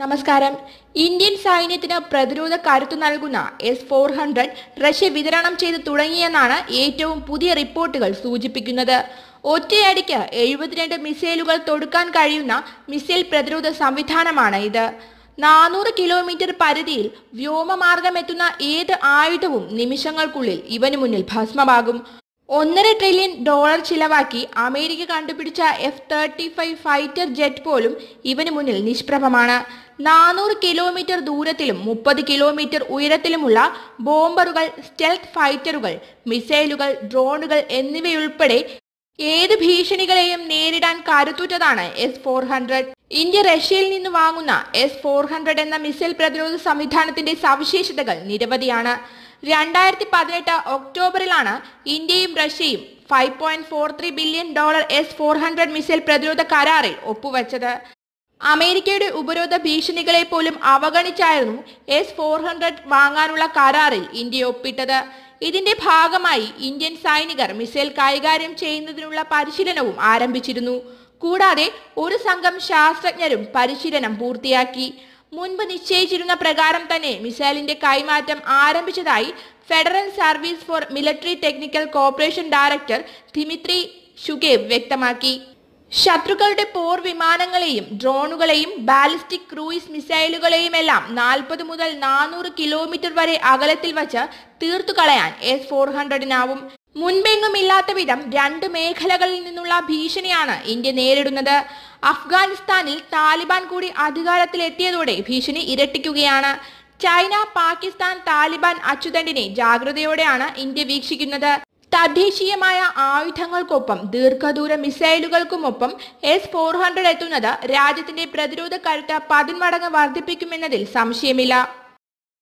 നമസ്കാരം ഇന്ത്യൻ സൈന്യത്തിന് പ്രതിരോധ കരുത്തു നൽകുന്ന എസ് ഫോർ ഹൺഡ്രഡ് റഷ്യ വിതരണം ചെയ്ത് തുടങ്ങിയെന്നാണ് ഏറ്റവും പുതിയ റിപ്പോർട്ടുകൾ സൂചിപ്പിക്കുന്നത് ഒറ്റയടിക്ക് എഴുപത്തിരണ്ട് മിസൈലുകൾ തൊടുക്കാൻ കഴിയുന്ന മിസൈൽ പ്രതിരോധ സംവിധാനമാണ് ഇത് നാനൂറ് കിലോമീറ്റർ പരിധിയിൽ വ്യോമമാർഗമെത്തുന്ന ഏത് ആയുധവും നിമിഷങ്ങൾക്കുള്ളിൽ ഇവന് മുന്നിൽ ഭസ്മമാകും ഒന്നര ട്രില്യൺ ഡോളർ ചിലവാക്കി അമേരിക്ക കണ്ടുപിടിച്ച F thirty five fighter jet പോലും ഇവന് മുന്നിൽ നിഷ്പ്രഭമാണ് നാനൂറ് കിലോമീറ്റർ ദൂരത്തിലും മുപ്പത് കിലോമീറ്റർ ഉയരത്തിലുമുള്ള ബോംബറുകൾ സ്റ്റെൽത്ത് ഫൈറ്ററുകൾ മിസൈലുകൾ ഡ്രോണുകൾ എന്നിവയുൾപ്പെടെ ഏത് ഭീഷണികളെയും നേരിടാൻ കരുത്തുറ്റതാണ് എസ് ഫോർ ഹൺഡ്രഡ് ഇന്ത്യ റഷ്യയിൽ നിന്ന് വാങ്ങുന്ന എസ് ഫോർ ഹൺഡ്രഡ് എന്ന മിസൈൽ പ്രതിരോധ സംവിധാനത്തിന്റെ സവിശേഷതകൾ നിരവധിയാണ് രണ്ടായിരത്തി പതിനെട്ട് ഒക്ടോബറിലാണ് ഇന്ത്യയും റഷ്യയും five point four three billion dollar S four hundred missile പ്രതിരോധ കരാറിൽ ഒപ്പുവെച്ചത് അമേരിക്കയുടെ ഉപരോധ ഭീഷണികളെ പോലും അവഗണിച്ചായിരുന്നു എസ് ഫോർ ഹൺഡ്രഡ് വാങ്ങാനുള്ള കരാറിൽ ഇന്ത്യ ഒപ്പിട്ടത് ഇതിന്റെ ഭാഗമായി ഇന്ത്യൻ സൈനികർ മിസൈൽ കൈകാര്യം ചെയ്യുന്നതിനുള്ള പരിശീലനവും ആരംഭിച്ചിരുന്നു കൂടാതെ ഒരു സംഘം ശാസ്ത്രജ്ഞരും പരിശീലനം പൂർത്തിയാക്കി മുൻപ് നിശ്ചയിച്ചിരുന്ന പ്രകാരം തന്നെ മിസൈലിന്റെ കൈമാറ്റം ആരംഭിച്ചതായി Federal Service for Military Technical Corporation director Dmitry Shugaev വ്യക്തമാക്കി ശത്രുക്കളുടെ പോർ വിമാനങ്ങളെയും ഡ്രോണുകളെയും ബാലിസ്റ്റിക് ക്രൂയിസ് മിസൈലുകളെയും എല്ലാം നാൽപ്പത് മുതൽ നാനൂറ് കിലോമീറ്റർ വരെ അകലത്തിൽ വച്ച് തീർത്തു കളയാൻ എസ് ഫോർ ഹൺഡ്രഡിനാവും മുൻപെങ്ങും ഇല്ലാത്ത വിധം രണ്ട് മേഖലകളിൽ നിന്നുള്ള ഭീഷണിയാണ് ഇന്ത്യ നേരിടുന്നത് അഫ്ഗാനിസ്ഥാനിൽ താലിബാൻ കൂടി അധികാരത്തിലെത്തിയതോടെ ഭീഷണി ഇരട്ടിക്കുകയാണ് ചൈന പാകിസ്ഥാൻ താലിബാൻ അച്ചുതണ്ടിനെ ജാഗ്രതയോടെയാണ് ഇന്ത്യ വീക്ഷിക്കുന്നത് തദ്ദേശീയമായ ആയുധങ്ങൾക്കൊപ്പം ദീർഘദൂര മിസൈലുകൾക്കുമൊപ്പം എസ് ഫോർ ഹൺഡ്രഡ് എത്തുന്നത് രാജ്യത്തിന്റെ പ്രതിരോധ കരുത്ത് പതിന്മടങ്ങ് വർദ്ധിപ്പിക്കുമെന്നതിൽ സംശയമില്ല